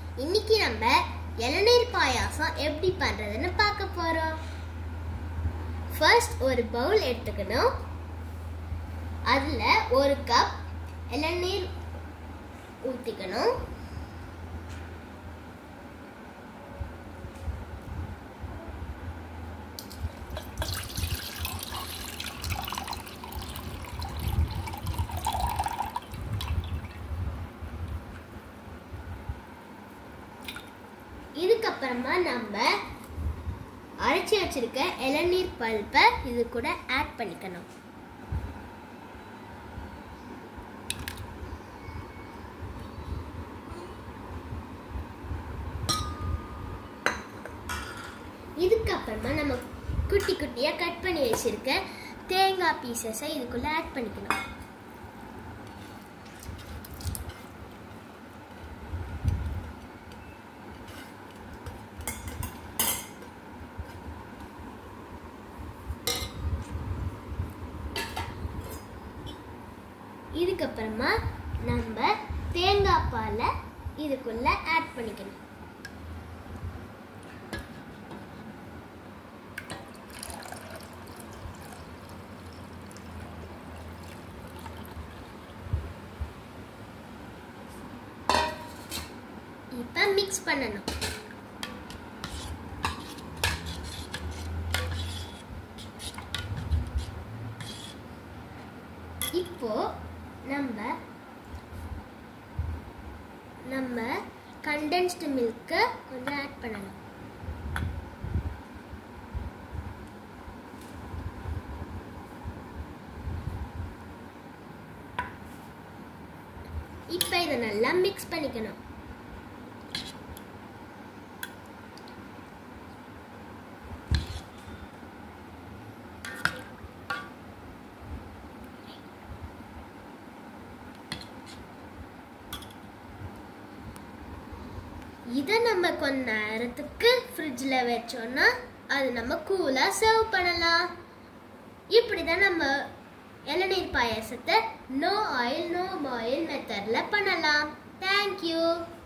இன்னைக்கு நம்ம இளநீர் பாயாசம் எப்படி பண்றதுன்னு பார்க்க போறோம் ஃபர்ஸ்ட் ஒரு பவுல் எடுத்துக்கணும் அதுல ஒரு கப் இளநீர் ஊத்திக்கணும் இதுக்கப்புறமா நம்ம அரைச்சி வச்சிருக்க இளநீர் பல்பை இது கூட ஆட் பண்ணிக்கணும் இதுக்கப்புறமா நம்ம குட்டி குட்டியா கட் பண்ணி வச்சிருக்க தேங்காய் பீசஸை இதுக்குள்ள ஆட் பண்ணிக்கணும் இதுக்கப்புறமா நம்ம தேங்காய் பாலை இதுக்குள்ள ஆட் பண்ணிக்கணும் இப்போ மிக்ஸ் பண்ணணும் இப்போ நம்ம நம்ம கண்டென்ஸ்டு மில்க்கை கொஞ்சம் ஆட் பண்ணணும் இப்போ இதை நல்லா மிக்ஸ் பண்ணிக்கணும் இதை நம்ம கொஞ்ச நேரத்துக்கு ஃப்ரிட்ஜில் வச்சோன்னா அது நம்ம கூலாக சர்வ் பண்ணலாம் இப்படி தான் நம்ம இளநீர் பாயாசத்தை நோ ஆயில் நோ பாயில் மெத்தடில் பண்ணலாம் தேங்க்யூ